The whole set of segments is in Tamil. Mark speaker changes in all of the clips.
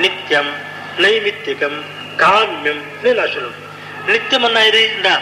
Speaker 1: நித்தியம் நைமித்திகம் காமியம் நான் சொல்லுவேன் நித்தியம் என்ன இதுண்டா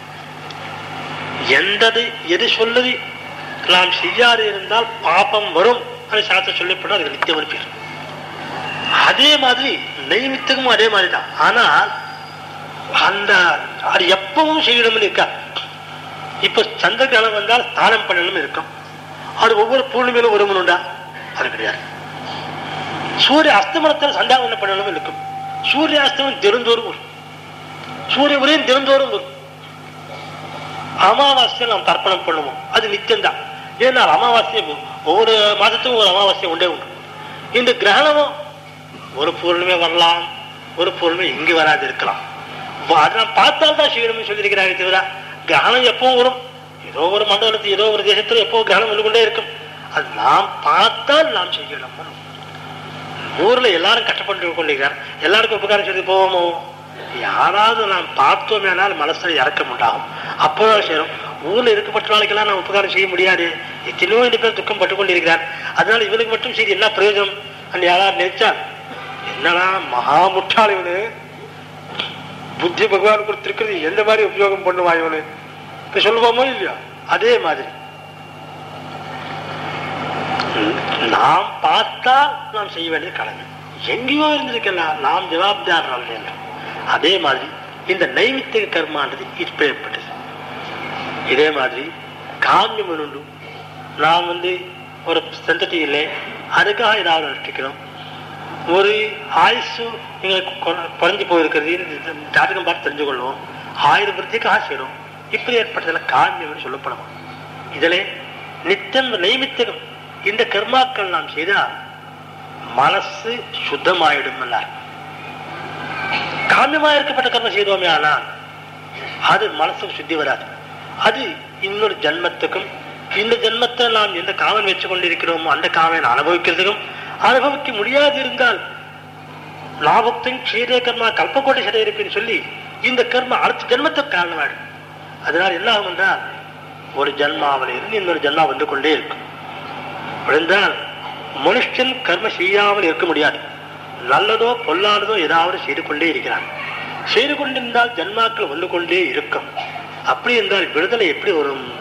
Speaker 1: எந்தது எது சொல்லுது நாம் செய்யாது இருந்தால் பாபம் வரும் அது சாஸ்திரம் சொல்லப்படும் அதுக்கு நித்தியம் பேர் அதே மாதிரி நைமித்தகமும் அதே மாதிரி தான் ஆனால் அந்த அது எப்பவும் செய்யணும்னு இருக்கா இப்ப சந்திர கிரகணம் வந்தால் ஸ்நானம் பண்ணணும் இருக்கும் அது ஒவ்வொரு பூர்ணிமையிலும் ஒரு உண்டா அது கிடையாது சூரிய அஸ்தமனத்தில் சந்தாவனம் பண்ணணும் இருக்கும் சூரிய அஸ்தமனம் திறந்தோறும் வரும் சூரிய உதயம் திறந்தோறும் வரும் அமாவாசையை நாம் தர்ப்பணம் பண்ணுவோம் அது நித்தியம்தான் ஏன்னா அமாவாசை ஒவ்வொரு மாதத்துக்கும் ஒரு அமாவாசை உண்டே உண்டு இந்த கிரகணமும் ஒரு பூர்ணிமை வரலாம் ஒரு பூர்ணிமை இங்கு வராது இருக்கலாம் வ- அதை நாம் பார்த்தால் தான் செய்யணும்னு சொல்லியிருக்கிறாங்க தவிர கிரகணம் எப்பவும் வரும் ஏதோ ஒரு மண்டலத்தில் ஏதோ ஒரு தேசத்துல எப்போ கிரகணம் வந்து கொண்டே இருக்கும் அது நாம் பார்த்தால் நாம் செய்யணும் ஊர்ல எல்லாரும் கஷ்டப்பட்டு கொண்டிருக்கிறார் எல்லாருக்கும் உபகாரம் செய்து போவோமோ யாராவது நாம் பார்த்தோமேனால் மனசுல இறக்கம் உண்டாகும் அப்போதான் செய்யணும் ஊர்ல இருக்கப்பட்ட நாளைக்கெல்லாம் நாம் உபகாரம் செய்ய முடியாது எத்தனையோ இந்த பேர் துக்கம் பட்டு கொண்டிருக்கிறார் அதனால இவனுக்கு மட்டும் சரி என்ன பிரயோஜனம் அண்ட் யாராவது நினைச்சா என்னடா மகா முட்டாள் இவனு புத்தி பகவான் கொடுத்திருக்கிறது எந்த மாதிரி உபயோகம் பண்ணுவான் இவனு இப்ப சொல்லுவோமோ இல்லையா அதே மாதிரி நாம் பார்த்தால் நாம் செய்ய வேண்டிய கடமை எங்கேயோ இருந்திருக்கலாம் நாம் ஜவாப்தார் அல்ல அதே மாதிரி இந்த நைமித்திக கர்மான்றது இப்பேற்பட்டது இதே மாதிரி காமியம் உண்டு நாம் வந்து ஒரு சந்ததி இல்லை அதுக்காக ஏதாவது அனுஷ்டிக்கிறோம் ஒரு ஆயுசு எங்களுக்கு கொ- குறைஞ்சு போயிருக்கிறது இந்த ஜாதகம் பார்த்து தெரிஞ்சு கொள்வோம் ஆயிரம் விருத்திக்காக செய்யறோம் இப்படி ஏற்பட்டதுல காமியம் சொல்லப்படும் இதுல நித்தியம் நைமித்திகம் இந்த கர்மாக்கள் நாம் செய்தால் மனசு சுத்தமாயிடும் காமியமா இருக்கப்பட்ட கர்மம் செய்தோமே ஆனால் அது மனசுக்கு சுத்தி வராது அது இன்னொரு ஜன்மத்துக்கும் இந்த ஜென்மத்தை நாம் எந்த காமன் வச்சு கொண்டிருக்கிறோமோ அந்த காமனை அனுபவிக்கிறதுக்கும் அனுபவிக்க முடியாது இருந்தால் லாபத்தையும் க்ஷீர கர்மா கல்பக்கோட்டை சிறை இருப்பேன்னு சொல்லி இந்த கர்மா அடுத்த ஜென்மத்துக்கு காரணமாயிடும் அதனால் என்ன ஆகும் என்றால் ஒரு ஜன்மாவில் இருந்து இன்னொரு ஜன்மா வந்து கொண்டே இருக்கும் விழுந்தால் மனுஷன் கர்ம செய்யாமல் இருக்க முடியாது நல்லதோ பொல்லாததோ ஏதாவது செய்து கொண்டே இருக்கிறான் செய்து கொண்டிருந்தால் ஜன்மாக்கள் வந்து கொண்டே இருக்கும் அப்படி என்றால் விடுதலை எப்படி வரும்